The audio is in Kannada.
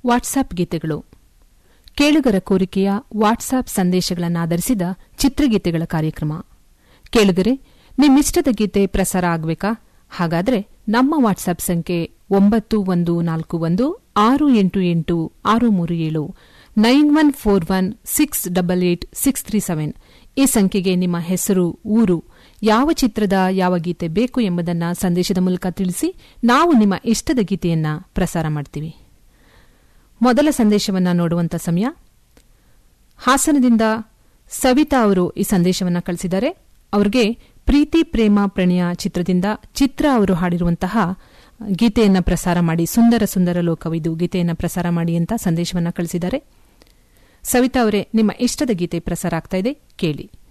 ವಾಟ್ಸ್ಆಪ್ ಗೀತೆಗಳು ಕೇಳುಗರ ಕೋರಿಕೆಯ ವಾಟ್ಸ್ಆಪ್ ಸಂದೇಶಗಳನ್ನಾಧರಿಸಿದ ಚಿತ್ರಗೀತೆಗಳ ಕಾರ್ಯಕ್ರಮ ಕೇಳುಗರೆ ನಿಮ್ಮಿಷ್ಟದ ಗೀತೆ ಪ್ರಸಾರ ಆಗಬೇಕಾ ಹಾಗಾದರೆ ನಮ್ಮ ವಾಟ್ಸ್ಆಪ್ ಸಂಖ್ಯೆ ಒಂಬತ್ತು ಒಂದು ನಾಲ್ಕು ಒಂದು ಆರು ಎಂಟು ಎಂಟು ಆರು ಮೂರು ಏಳು nine one four one six double eight six three seven ಈ ಸಂಖ್ಯೆಗೆ ನಿಮ್ಮ ಹೆಸರು ಊರು ಯಾವ ಚಿತ್ರದ ಯಾವ ಗೀತೆ ಬೇಕು ಎಂಬುದನ್ನು ಸಂದೇಶದ ಮೂಲಕ ತಿಳಿಸಿ ನಾವು ನಿಮ್ಮ ಇಷ್ಟದ ಗೀತೆಯನ್ನ ಪ್ರಸಾರ ಮಾಡ್ತೀವಿ ಮೊದಲ ಸಂದೇಶವನ್ನ ನೋಡುವಂತ ಸಮಯ ಹಾಸನದಿಂದ ಸವಿತಾ ಅವರು ಈ ಸಂದೇಶವನ್ನ ಕಳಿಸಿದ್ದಾರೆ ಅವರಿಗೆ ಪ್ರೀತಿ ಪ್ರೇಮ ಪ್ರಣಯ ಚಿತ್ರದಿಂದ ಚಿತ್ರ ಅವರು ಹಾಡಿರುವಂತಹ ಗೀತೆಯನ್ನ ಪ್ರಸಾರ ಮಾಡಿ ಸುಂದರ ಸುಂದರ ಲೋಕವಿದು ಗೀತೆಯನ್ನ ಪ್ರಸಾರ ಮಾಡಿ ಅಂತ ಸಂದೇಶವನ್ನ ಕಳಿಸಿದ್ದಾರೆ ಸವಿತಾ ಅವರೇ ನಿಮ್ಮ ಇಷ್ಟದ ಗೀತೆ ಪ್ರಸಾರ ಆಗ್ತಾ ಇದೆ ಕೇಳಿ